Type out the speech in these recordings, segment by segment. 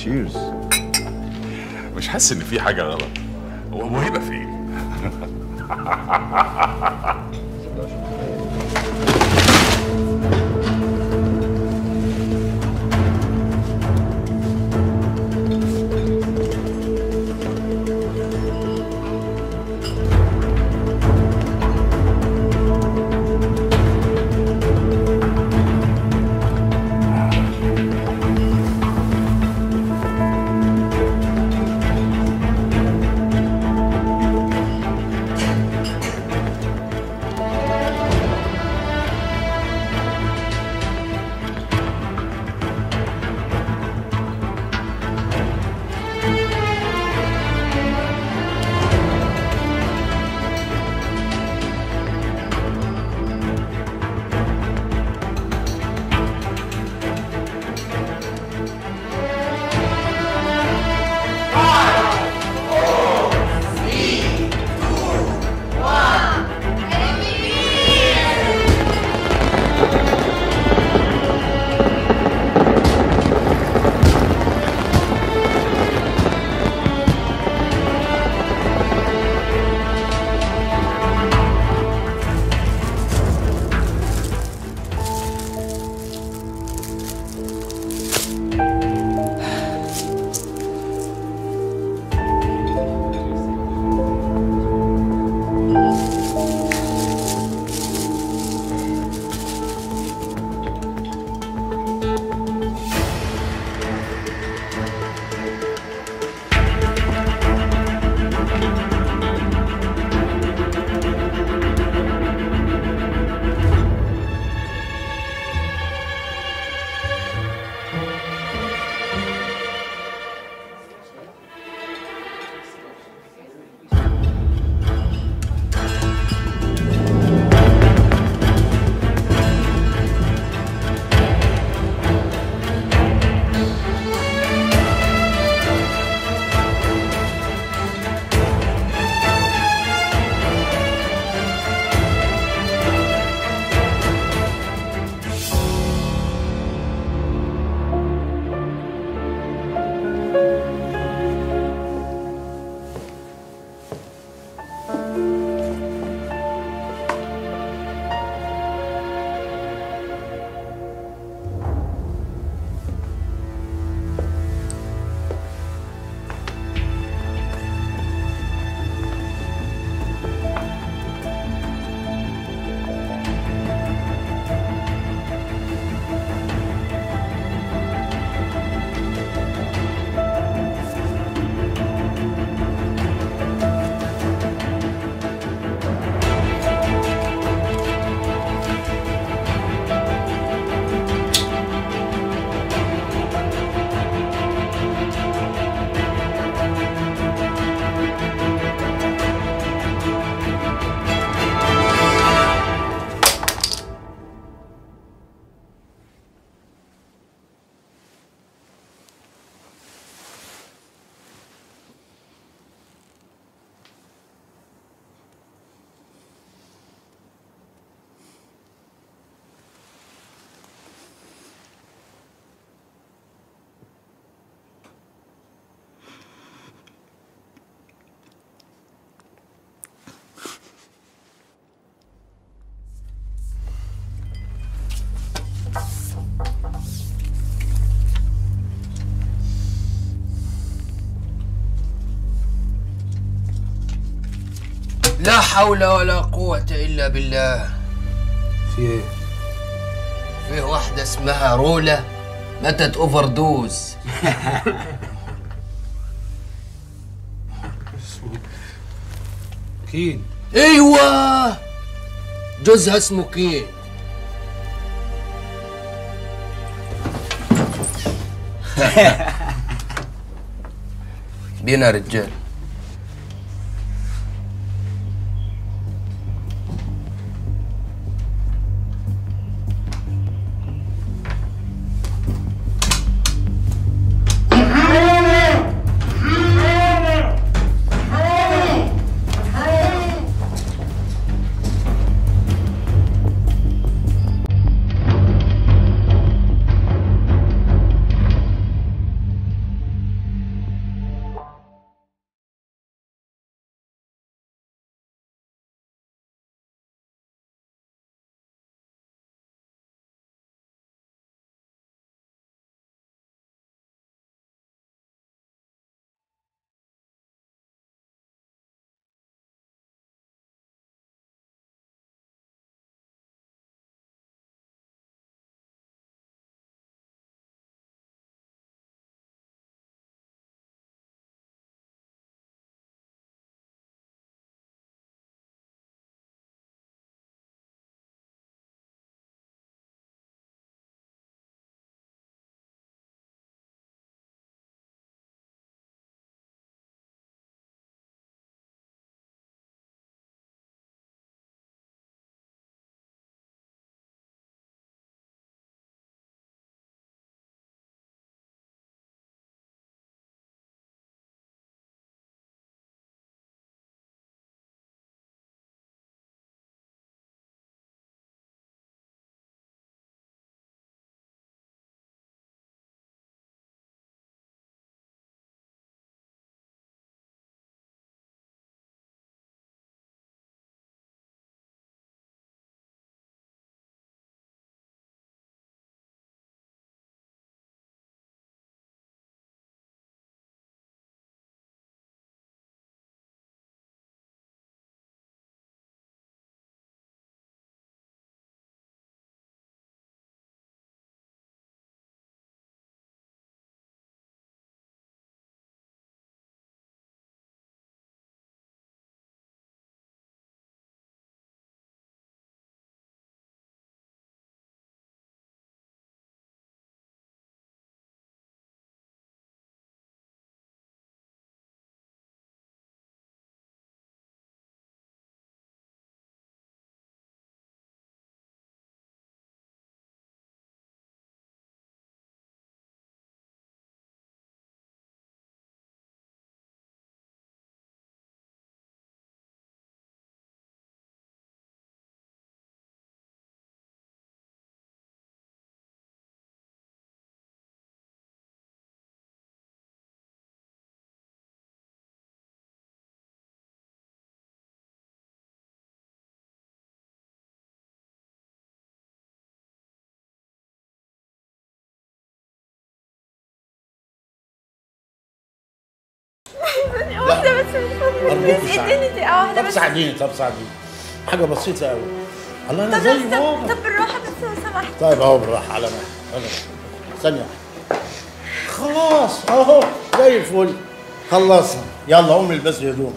تشيرز مش حاسس ان في حاجه غلط هو ابو هيبه فين لا حول ولا قوة إلا بالله في ايه؟ في واحدة اسمها رولا ماتت اوفر دوز كين ايوه جوزها اسمه كين بينا رجال واحدة بس من فضلك أرجوك بس ساعديني. اديني دقيقة واحدة طب بس ساعديني طب ساعديني حاجه بسيطه قوي الله انا طب زي طب, بابا طب بالراحة بس لو سمحت طيب اهو بالراحه على مهلك على مهلك. ثانيه واحدة. خلاص اهو زي الفل خلصنا يلا قوم البسي هدومك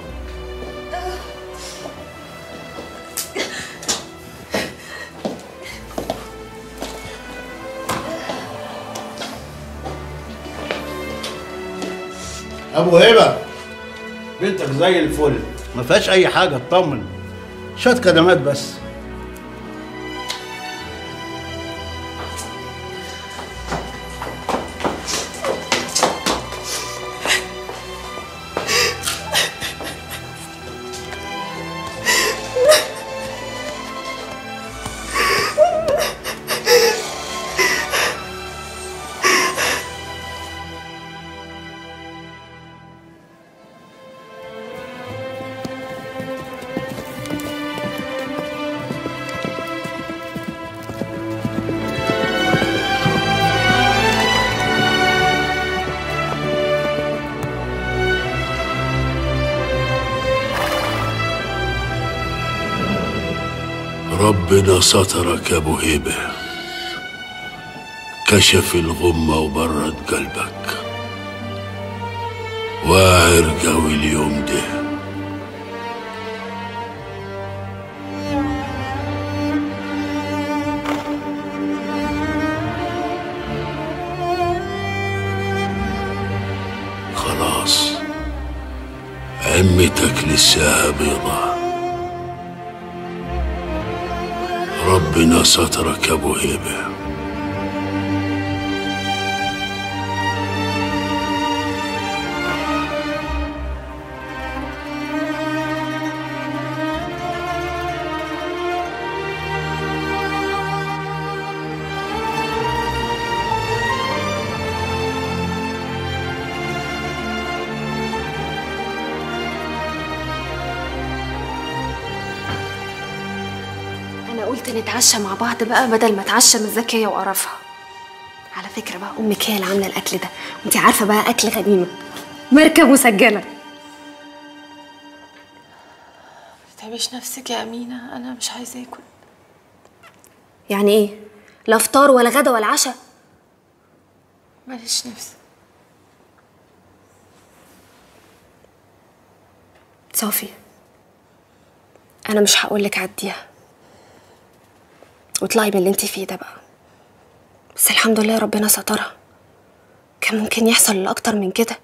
ابو هبه بنتك زي الفل ما فيهاش اي حاجه اطمن شويه كدمات بس ربنا سترك يا ابو هيبه كشف الغمة وبرد قلبك واعر قوي اليوم ده خلاص عمتك لساها بيضة ربنا سترك يا ابو هيبه انا قلت نتعشى مع بعض بقى بدل ما اتعشى من زكية وقرفها على فكرة بقى امك هي اللي عاملة الاكل ده وانت عارفة بقى اكل غنيمة ماركة مسجلة تتعبيش نفسك يا أمينة أنا مش عايزة آكل يعني ايه لا فطار ولا غدا ولا عشاء ماليش نفس صافي انا مش هقولك عديها واطلعي من اللي انت فيه ده بقى بس الحمد لله ربنا سترها كان ممكن يحصل اللي اكتر من كده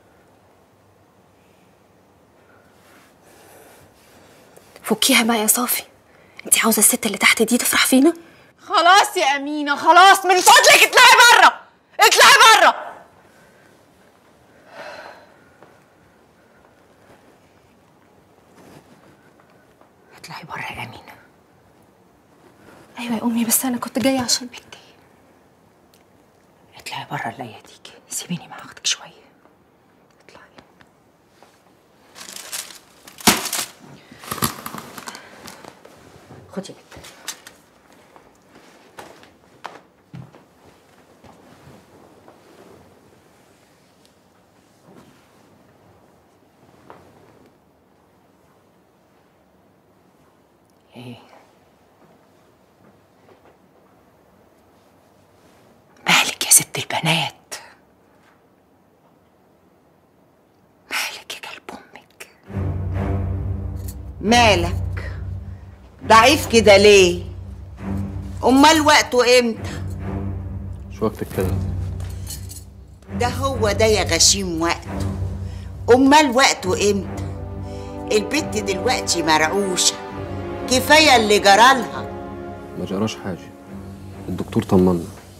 فكيها بقى يا صافي انت عاوزه الست اللي تحت دي تفرح فينا خلاص يا أمينة خلاص من فضلك اطلعي بره اطلعي بره اطلعي بره يا امينه ايوه يا امي بس انا كنت جايه عشان بنتي اطلعي بره اللي تيجي سيبيني مع اختك شويه اطلعي خدي يا بنت ايه مالك يا ست البنات مالك يا كلب امك مالك ضعيف كده ليه امال وقته امتى مش وقت الكلام ده هو ده يا غشيم وقته امال وقته امتى البت دلوقتي مرعوشه كفايه اللي جرالها ما جراش حاجة الدكتور طمنا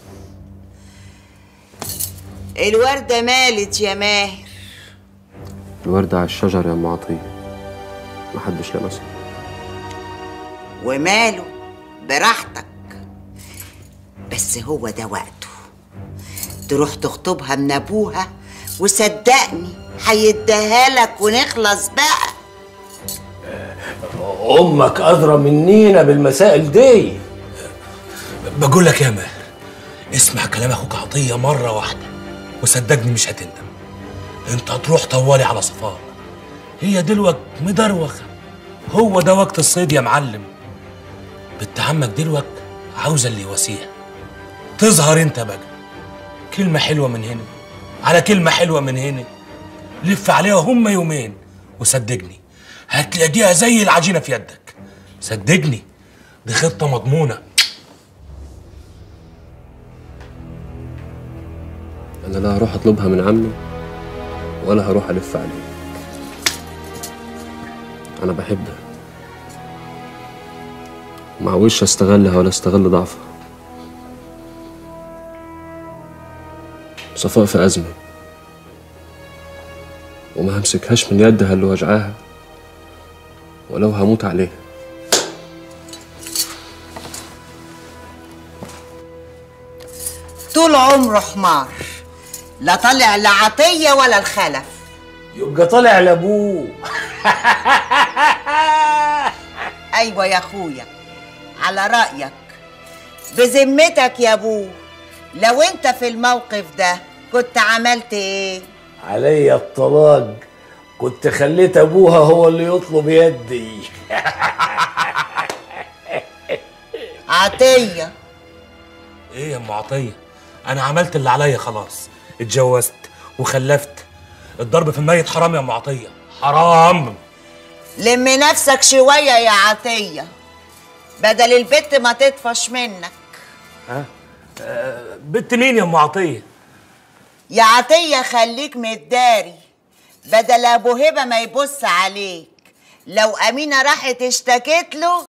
الورده مالت يا ماهر الوردة على الشجر يا ام عطية محدش لمسها وماله براحتك بس هو ده وقته تروح تخطبها من ابوها وصدقني هيديها لك ونخلص بقى امك ادرى منينا بالمسائل دي بقول لك يا ماهر اسمع كلام اخوك عطيه مره واحده وصدقني مش هتندم انت تروح طوالي على صفاء هي دلوك مدروخه هو ده وقت الصيد يا معلم بنت عمك دلوك عاوزه اللي يواسيها تظهر انت بقى كلمه حلوه من هنا على كلمه حلوه من هنا لف عليها هم يومين وصدقني هتلاقيها زي العجينه في يدك صدقني دي خطه مضمونه انا لا هروح اطلبها من عمي ولا هروح الف عليه انا بحبها معوش استغلها ولا استغل ضعفها صفاء في أزمة وما همسكهاش من يدها اللي وجعاها ولو هموت عليها طول عمره حمار لا طلع لا عطيه ولا الخلف يبقى طالع لابوه ايوه يا اخويا على رايك بذمتك يا ابوه لو انت في الموقف ده كنت عملت ايه عليا الطلاق كنت خليت ابوها هو اللي يطلب يدي عطيه ايه يا ام عطيه انا عملت اللي عليا خلاص اتجوزت وخلفت الضرب في الميت حرام يا ام عطيه حرام لم نفسك شويه يا عطيه بدل البت ما تطفش منك ها آه بنت مين يا ام عطيه يا عطيه خليك متداري بدل ابو هبه ما يبص عليك لو امينه راحت اشتكت له